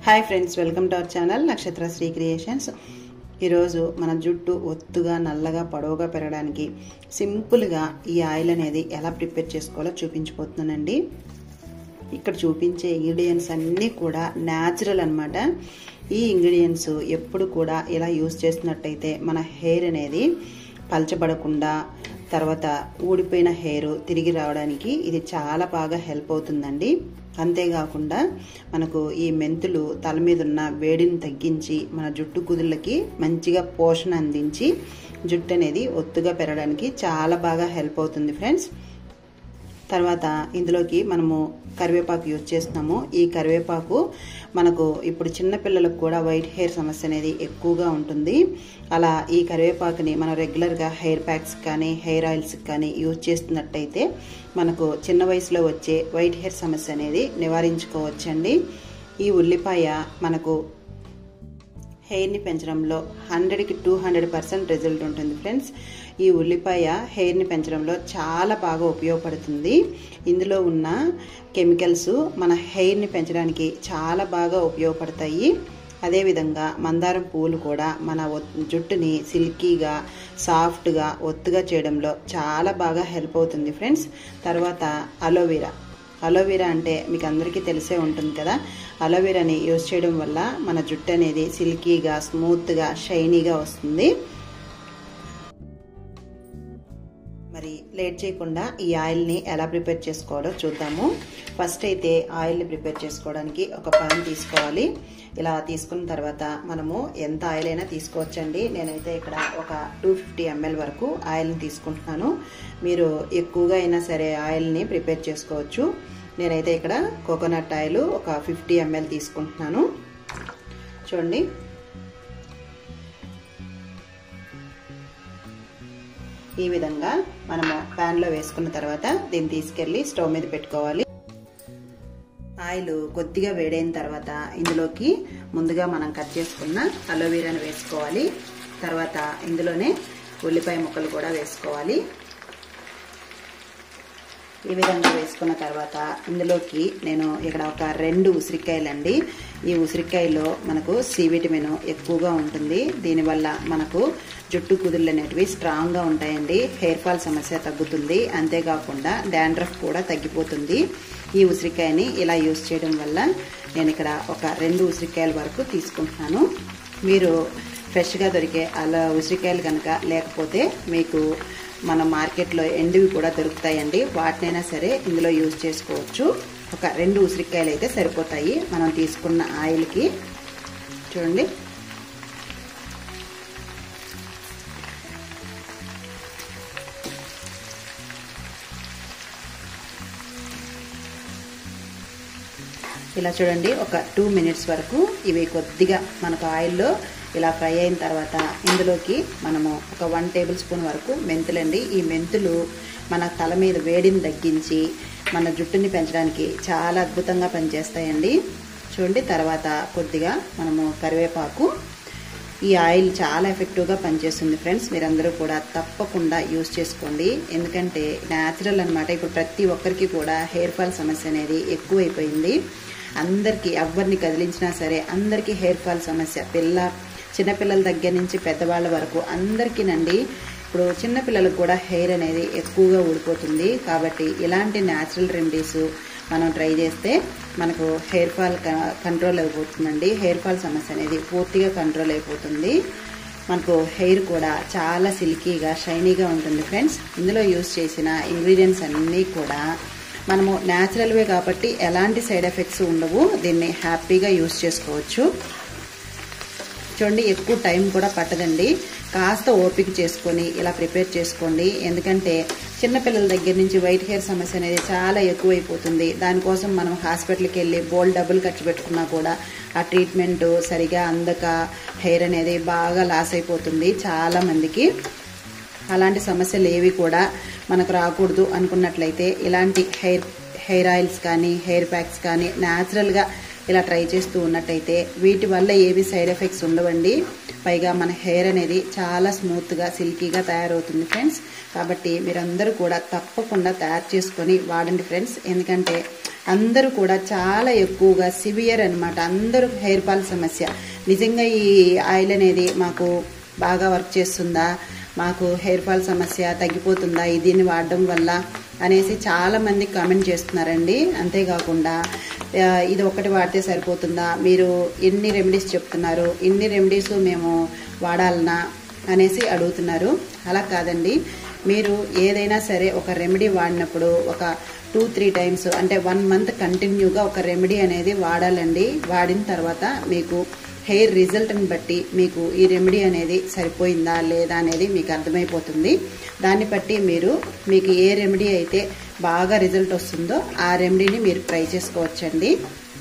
hi friends welcome to our channel Nakshatra Sri creations ఈరోజు మన జుట్టు ఒత్తుగా నల్లగా పొడవుగా పెరగడానికి సింపుల్గా ఈ ఆయిల్ అనేది ఎలా ప్రిపేర్ చేసుకోవాలో చూపించిపోతున్నానండి ఇక్కడ చూపించే ఇంగ్రీడియంట్స్ అన్నీ కూడా న్యాచురల్ అనమాట ఈ ఇంగ్రీడియంట్స్ ఎప్పుడు కూడా ఇలా యూస్ చేసినట్టయితే మన హెయిర్ అనేది పలచబడకుండా తర్వాత ఊడిపోయిన హెయిర్ తిరిగి రావడానికి ఇది చాలా బాగా హెల్ప్ అవుతుందండి అంతేకాకుండా మనకు ఈ మెంతులు తల మీద ఉన్న వేడిని తగ్గించి మన జుట్టు కుదుళ్ళకి మంచిగా పోషణ అందించి జుట్టు అనేది ఒత్తుగా పెరగడానికి చాలా బాగా హెల్ప్ అవుతుంది ఫ్రెండ్స్ తర్వాత ఇందులోకి మనము కరివేపాకు యూజ్ చేస్తున్నాము ఈ కరివేపాకు మనకు ఇప్పుడు చిన్న పిల్లలకు కూడా వైట్ హెయిర్ సమస్య అనేది ఎక్కువగా ఉంటుంది అలా ఈ కరివేపాకుని మనం రెగ్యులర్గా హెయిర్ ప్యాక్స్ కానీ హెయిర్ ఆయిల్స్ కానీ యూజ్ చేస్తున్నట్టయితే మనకు చిన్న వయసులో వచ్చే వైట్ హెయిర్ సమస్య అనేది నివారించుకోవచ్చండి ఈ ఉల్లిపాయ మనకు హెయిర్ని పెంచడంలో హండ్రెడ్కి టూ హండ్రెడ్ పర్సెంట్ రిజల్ట్ ఉంటుంది ఫ్రెండ్స్ ఈ ఉల్లిపాయ హెయిర్ని పెంచడంలో చాలా బాగా ఉపయోగపడుతుంది ఇందులో ఉన్న కెమికల్స్ మన హెయిర్ని పెంచడానికి చాలా బాగా ఉపయోగపడతాయి అదేవిధంగా మందారం పూలు కూడా మన జుట్టుని సిల్కీగా సాఫ్ట్గా ఒత్తుగా చేయడంలో చాలా బాగా హెల్ప్ అవుతుంది ఫ్రెండ్స్ తర్వాత అలోవెరా అలోవెరా అంటే మీకు అందరికీ తెలిసే ఉంటుంది కదా అలోవెరాని యూజ్ చేయడం వల్ల మన జుట్టు అనేది సిల్కీగా స్మూత్గా షైనీగా వస్తుంది మరి లేట్ చేయకుండా ఈ ఆయిల్ని ఎలా ప్రిపేర్ చేసుకోవాలో చూద్దాము ఫస్ట్ అయితే ఆయిల్ని ప్రిపేర్ చేసుకోవడానికి ఒక పాన్ తీసుకోవాలి ఇలా తీసుకున్న తర్వాత మనము ఎంత ఆయిల్ అయినా తీసుకోవచ్చండి నేనైతే ఇక్కడ ఒక టూ ఫిఫ్టీ ఎంఎల్ వరకు ఆయిల్ని తీసుకుంటున్నాను మీరు ఎక్కువగా అయినా సరే ఆయిల్ని ప్రిపేర్ చేసుకోవచ్చు నేనైతే ఇక్కడ కోకోనట్ ఆయిల్ ఒక ఫిఫ్టీ ఎంఎల్ తీసుకుంటున్నాను చూడండి ఈ విధంగా మనము ప్యాన్లో వేసుకున్న తర్వాత దీన్ని తీసుకెళ్ళి స్టవ్ మీద పెట్టుకోవాలి ఆయిల్ కొద్దిగా వేడైన తర్వాత ఇందులోకి ముందుగా మనం కట్ చేసుకున్న అలోవెరాను వేసుకోవాలి తర్వాత ఇందులోనే ఉల్లిపాయ ముక్కలు కూడా వేసుకోవాలి ఈ విధంగా వేసుకున్న తర్వాత ఇందులోకి నేను ఇక్కడ ఒక రెండు ఉసిరికాయలండి ఈ ఉసిరికాయలో మనకు సి విటమిన్ ఎక్కువగా ఉంటుంది దీనివల్ల మనకు జుట్టు కుదుళ్ళు అనేటివి స్ట్రాంగ్గా ఉంటాయండి హెయిర్ ఫాల్ సమస్య తగ్గుతుంది అంతేకాకుండా డాండ్రఫ్ కూడా తగ్గిపోతుంది ఈ ఉసిరికాయని ఇలా యూస్ చేయడం వల్ల నేను ఇక్కడ ఒక రెండు ఉసిరికాయల వరకు తీసుకుంటున్నాను మీరు ఫ్రెష్గా దొరికే అలా ఉసిరికాయలు కనుక లేకపోతే మీకు మన మార్కెట్లో ఎండివి కూడా దొరుకుతాయండి వాటినైనా సరే ఇందులో యూజ్ చేసుకోవచ్చు ఒక రెండు ఉసిరికాయలు అయితే సరిపోతాయి మనం తీసుకున్న ఆయిల్కి చూడండి ఇలా చూడండి ఒక టూ మినిట్స్ వరకు ఇవి కొద్దిగా మనకు ఆయిల్లో ఇలా ఫ్రై అయిన తర్వాత ఇందులోకి మనము ఒక వన్ టేబుల్ స్పూన్ వరకు మెంతులండి ఈ మెంతులు మన తల మీద వేడిని తగ్గించి మన జుట్టుని పెంచడానికి చాలా అద్భుతంగా పనిచేస్తాయండి చూడండి తర్వాత కొద్దిగా మనము కరివేపాకు ఈ ఆయిల్ చాలా ఎఫెక్టివ్గా పనిచేస్తుంది ఫ్రెండ్స్ మీరందరూ కూడా తప్పకుండా యూస్ చేసుకోండి ఎందుకంటే న్యాచురల్ అనమాట ఇప్పుడు ప్రతి ఒక్కరికి కూడా హెయిర్ ఫాల్ సమస్య అనేది ఎక్కువైపోయింది అందరికీ ఎవరిని కదిలించినా సరే అందరికీ హెయిర్ ఫాల్ సమస్య పిల్ల చిన్నపిల్లల దగ్గర నుంచి పెద్దవాళ్ళ వరకు అందరికీనండి ఇప్పుడు చిన్నపిల్లలకు కూడా హెయిర్ అనేది ఎక్కువగా ఊడిపోతుంది కాబట్టి ఇలాంటి న్యాచురల్ రెమెడీస్ మనం ట్రై చేస్తే మనకు హెయిర్ ఫాల్ కంట్రోల్ అయిపోతుందండి హెయిర్ ఫాల్ సమస్య అనేది పూర్తిగా కంట్రోల్ అయిపోతుంది మనకు హెయిర్ కూడా చాలా సిల్కీగా షైనీగా ఉంటుంది ఫ్రెండ్స్ ఇందులో యూస్ చేసిన ఇంగ్రీడియంట్స్ అన్నీ కూడా మనము న్యాచురల్వే కాబట్టి ఎలాంటి సైడ్ ఎఫెక్ట్స్ ఉండవు దీన్ని హ్యాపీగా యూస్ చేసుకోవచ్చు చూడండి ఎక్కువ టైం కూడా పట్టదండి కాస్త ఓపిక చేసుకొని ఇలా ప్రిపేర్ చేసుకోండి ఎందుకంటే చిన్నపిల్లల దగ్గర నుంచి వైట్ హెయిర్ సమస్య అనేది చాలా ఎక్కువైపోతుంది దానికోసం మనం హాస్పిటల్కి వెళ్ళి బోల్డ్ డబ్బులు ఖర్చు పెట్టుకున్నా కూడా ఆ ట్రీట్మెంట్ సరిగా అందక హెయిర్ అనేది బాగా లాస్ అయిపోతుంది చాలా మందికి అలాంటి సమస్యలు ఏవి కూడా మనకు రాకూడదు అనుకున్నట్లయితే ఇలాంటి హెయిర్ హెయిర్ ఆయిల్స్ కానీ హెయిర్ ప్యాక్స్ కానీ న్యాచురల్గా ఇలా ట్రై చేస్తూ ఉన్నట్టయితే వీటి వల్ల ఏవి సైడ్ ఎఫెక్ట్స్ ఉండవండి పైగా మన హెయిర్ అనేది చాలా స్మూత్గా సిల్కీగా తయారవుతుంది ఫ్రెండ్స్ కాబట్టి మీరందరూ కూడా తప్పకుండా తయారు చేసుకొని వాడండి ఫ్రెండ్స్ ఎందుకంటే అందరూ కూడా చాలా ఎక్కువగా సివియర్ అనమాట అందరూ హెయిర్ ఫాల్ సమస్య నిజంగా ఈ ఆయిల్ అనేది మాకు బాగా వర్క్ చేస్తుందా మాకు హెయిర్ ఫాల్ సమస్య తగ్గిపోతుందా దీన్ని వాడడం వల్ల అనేసి చాలా మంది కామెంట్ చేస్తున్నారండి అంతేకాకుండా ఆ, ఇది ఒకటి వాడితే సరిపోతుందా మీరు ఎన్ని రెమెడీస్ చెప్తున్నారు ఇన్ని రెమెడీస్ మేము వాడాలనా అనేసి అడుగుతున్నారు అలా కాదండి మీరు ఏదైనా సరే ఒక రెమెడీ వాడినప్పుడు ఒక టూ త్రీ టైమ్స్ అంటే వన్ మంత్ కంటిన్యూగా ఒక రెమెడీ అనేది వాడాలండి వాడిన తర్వాత మీకు హెయిర్ రిజల్ట్ని బట్టి మీకు ఈ రెమెడీ అనేది సరిపోయిందా లేదా అనేది మీకు అర్థమైపోతుంది దాన్ని బట్టి మీరు మీకు ఏ రెమెడీ అయితే బాగా రిజల్ట్ వస్తుందో ఆ రెమెడీని మీరు ట్రై చేసుకోవచ్చండి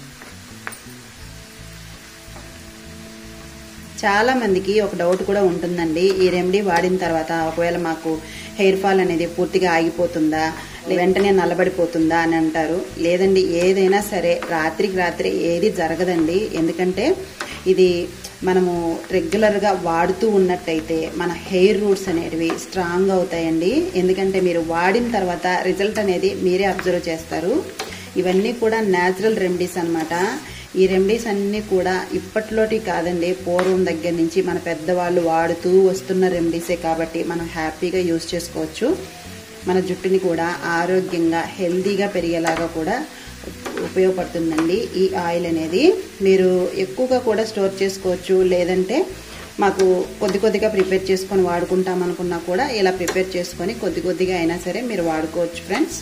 చాలా మందికి ఒక డౌట్ కూడా ఉంటుందండి ఈ రెమెడీ వాడిన తర్వాత ఒకవేళ మాకు హెయిర్ ఫాల్ అనేది పూర్తిగా ఆగిపోతుందా లే- వెంటనే నల్లబడిపోతుందా అని అంటారు లేదండి ఏదైనా సరే రాత్రికి రాత్రి ఏది జరగదండి ఎందుకంటే ఇది మనము రెగ్యులర్గా వాడుతూ ఉన్నట్టయితే మన హెయిర్ రూట్స్ అనేటివి స్ట్రాంగ్ అవుతాయండి ఎందుకంటే మీరు వాడిన తర్వాత రిజల్ట్ అనేది మీరే అబ్జర్వ్ చేస్తారు ఇవన్నీ కూడా న్యాచురల్ రెమెడీస్ అన్నమాట ఈ రెమెడీస్ అన్నీ కూడా ఇప్పట్లోటి కాదండి పూర్వం దగ్గర నుంచి మన పెద్దవాళ్ళు వాడుతూ వస్తున్న రెమెడీసే కాబట్టి మనం హ్యాపీగా యూస్ చేసుకోవచ్చు మన జుట్టుని కూడా ఆరోగ్యంగా హెల్తీగా పెరిగేలాగా కూడా ఉపయోగపడుతుందండి ఈ ఆయిల్ అనేది మీరు ఎక్కువగా కూడా స్టోర్ చేసుకోవచ్చు లేదంటే మాకు కొద్ది కొద్దిగా ప్రిపేర్ చేసుకొని వాడుకుంటాం అనుకున్నా కూడా ఇలా ప్రిపేర్ చేసుకొని కొద్ది కొద్దిగా అయినా సరే మీరు వాడుకోవచ్చు ఫ్రెండ్స్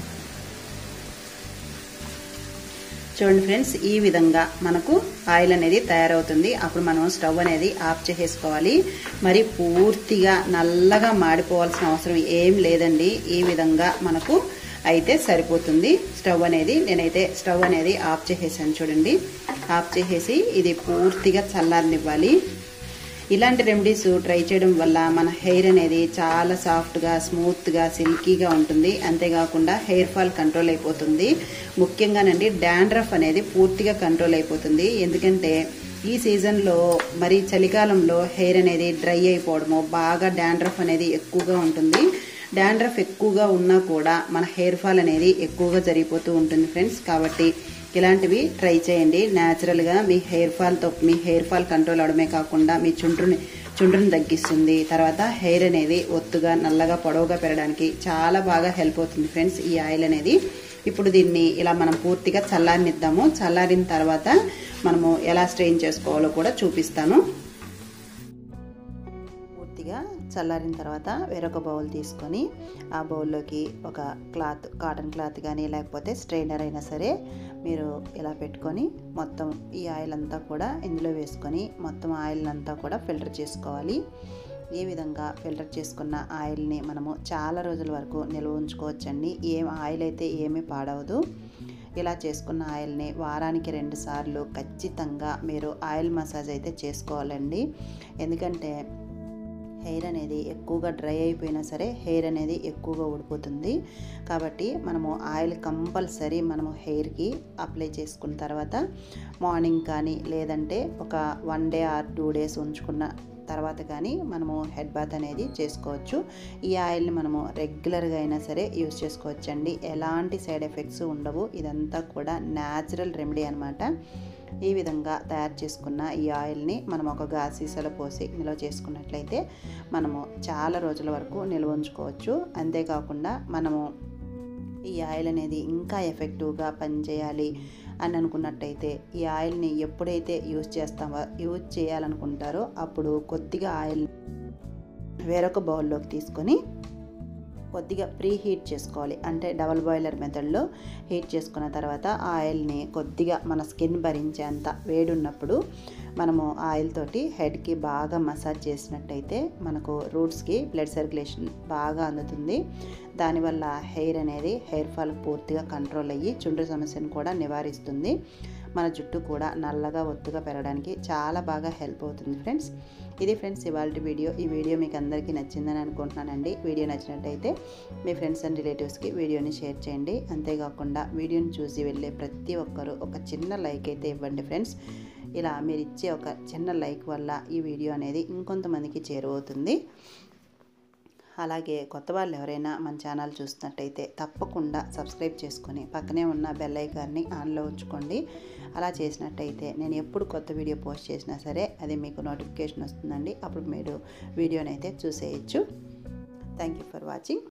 చూడండి ఫ్రెండ్స్ ఈ విధంగా మనకు ఆయిల్ అనేది తయారవుతుంది అప్పుడు మనం స్టవ్ అనేది ఆఫ్ చేసేసుకోవాలి మరి పూర్తిగా నల్లగా మాడిపోవాల్సిన అవసరం ఏం లేదండి ఈ విధంగా మనకు అయితే సరిపోతుంది స్టవ్ అనేది నేనైతే స్టవ్ అనేది ఆఫ్ చేసేసాను చూడండి ఆఫ్ చేసేసి ఇది పూర్తిగా చల్లారనివ్వాలి ఇలాంటి రెమెడీస్ ట్రై చేయడం వల్ల మన హెయిర్ అనేది చాలా సాఫ్ట్గా స్మూత్గా సిల్కీగా ఉంటుంది అంతేకాకుండా హెయిర్ ఫాల్ కంట్రోల్ అయిపోతుంది ముఖ్యంగానండి డాండ్రఫ్ అనేది పూర్తిగా కంట్రోల్ అయిపోతుంది ఎందుకంటే ఈ సీజన్లో మరి చలికాలంలో హెయిర్ అనేది డ్రై అయిపోవడము బాగా డాండ్రఫ్ అనేది ఎక్కువగా ఉంటుంది డాండ్రఫ్ ఎక్కువగా ఉన్నా కూడా మన హెయిర్ ఫాల్ అనేది ఎక్కువగా జరిగిపోతూ ఉంటుంది ఫ్రెండ్స్ కాబట్టి ఇలాంటివి ట్రై చేయండి న్యాచురల్గా మీ హెయిర్ ఫాల్తో మీ హెయిర్ ఫాల్ కంట్రోల్ అవడమే కాకుండా మీ చుండ్రుని చుండ్రుని తగ్గిస్తుంది తర్వాత హెయిర్ అనేది ఒత్తుగా నల్లగా పొడవుగా పెరగడానికి చాలా బాగా హెల్ప్ అవుతుంది ఫ్రెండ్స్ ఈ ఆయిల్ అనేది ఇప్పుడు దీన్ని ఇలా మనం పూర్తిగా చల్లారనిద్దాము చల్లారిన తర్వాత మనము ఎలా స్ట్రెయిన్ చేసుకోవాలో కూడా చూపిస్తాను పూర్తిగా చల్లారిన తర్వాత వేరొక బౌల్ తీసుకొని ఆ బౌల్లోకి ఒక క్లాత్ కాటన్ క్లాత్ కానీ లేకపోతే స్ట్రైనర్ అయినా సరే మీరు ఇలా పెట్టుకొని మొత్తం ఈ ఆయిల్ అంతా కూడా ఇందులో వేసుకొని మొత్తం ఆయిల్ అంతా కూడా ఫిల్టర్ చేసుకోవాలి ఈ విధంగా ఫిల్టర్ చేసుకున్న ఆయిల్ని మనము చాలా రోజుల వరకు నిల్వ ఉంచుకోవచ్చండి ఏం ఆయిల్ అయితే ఏమీ పాడవదు ఇలా చేసుకున్న ఆయిల్ని వారానికి రెండు సార్లు ఖచ్చితంగా మీరు ఆయిల్ మసాజ్ అయితే చేసుకోవాలండి ఎందుకంటే హెయిర్ అనేది ఎక్కువగా డ్రై అయిపోయినా సరే హెయిర్ అనేది ఎక్కువగా ఊడిపోతుంది కాబట్టి మనము ఆయిల్ కంపల్సరీ మనము హెయిర్కి అప్లై చేసుకున్న తర్వాత మార్నింగ్ కానీ లేదంటే ఒక one day or two days ఉంచుకున్న తర్వాత కానీ మనము హెడ్ బాత్ అనేది చేసుకోవచ్చు ఈ ఆయిల్ని మనము రెగ్యులర్గా అయినా సరే యూస్ చేసుకోవచ్చండి ఎలాంటి సైడ్ ఎఫెక్ట్స్ ఉండవు ఇదంతా కూడా న్యాచురల్ రెమెడీ అనమాట ఈ విధంగా తయారు చేసుకున్న ఈ ఆయిల్ని మనం ఒక గాజు సీసాలో పోసి నిల్వ చేసుకున్నట్లయితే మనము చాలా రోజుల వరకు నిల్వ ఉంచుకోవచ్చు అంతేకాకుండా మనము ఈ ఆయిల్ అనేది ఇంకా ఎఫెక్టివ్గా పనిచేయాలి అని అనుకున్నట్టయితే ఈ ఆయిల్ని ఎప్పుడైతే యూజ్ చేస్తామో యూజ్ చేయాలనుకుంటారో అప్పుడు కొద్దిగా ఆయిల్ వేరొక బౌల్లోకి తీసుకొని కొద్దిగా ప్రీ హీట్ చేసుకోవాలి అంటే డబల్ బాయిలర్ మెథడ్లో హీట్ చేసుకున్న తర్వాత ఆ ఆయిల్ని కొద్దిగా మన స్కిన్ భరించేంత వేడి ఉన్నప్పుడు మనము ఆయిల్ తోటి హెడ్కి బాగా మసాజ్ చేసినట్టయితే మనకు రూట్స్కి బ్లడ్ సర్క్యులేషన్ బాగా అందుతుంది దానివల్ల హెయిర్ అనేది హెయిర్ ఫాల్ పూర్తిగా కంట్రోల్ అయ్యి చుండ్రు సమస్యను కూడా నివారిస్తుంది మన జుట్టు కూడా నల్లగా ఒత్తుగా పెరగడానికి చాలా బాగా హెల్ప్ అవుతుంది ఫ్రెండ్స్ ఇది ఫ్రెండ్స్ ఇవాళ వీడియో ఈ వీడియో మీకు అందరికీ నచ్చిందని అనుకుంటున్నానండి వీడియో నచ్చినట్టయితే మీ ఫ్రెండ్స్ అండ్ రిలేటివ్స్కి వీడియోని షేర్ చేయండి అంతేకాకుండా వీడియోని చూసి వెళ్ళే ప్రతి ఒక్కరూ ఒక చిన్న లైక్ అయితే ఇవ్వండి ఫ్రెండ్స్ ఇలా మీరు ఇచ్చే ఒక చిన్న లైక్ వల్ల ఈ వీడియో అనేది ఇంకొంతమందికి చేరువవుతుంది అలాగే కొత్త వాళ్ళు ఎవరైనా మన ఛానల్ చూసినట్టయితే తప్పకుండా సబ్స్క్రైబ్ చేసుకొని పక్కనే ఉన్న బెల్ ఐకాన్ని ఆన్లో ఉంచుకోండి అలా చేసినట్టయితే నేను ఎప్పుడు కొత్త వీడియో పోస్ట్ చేసినా సరే అది మీకు నోటిఫికేషన్ వస్తుందండి అప్పుడు మీరు వీడియోని అయితే చూసేయచ్చు థ్యాంక్ యూ ఫర్ వాచింగ్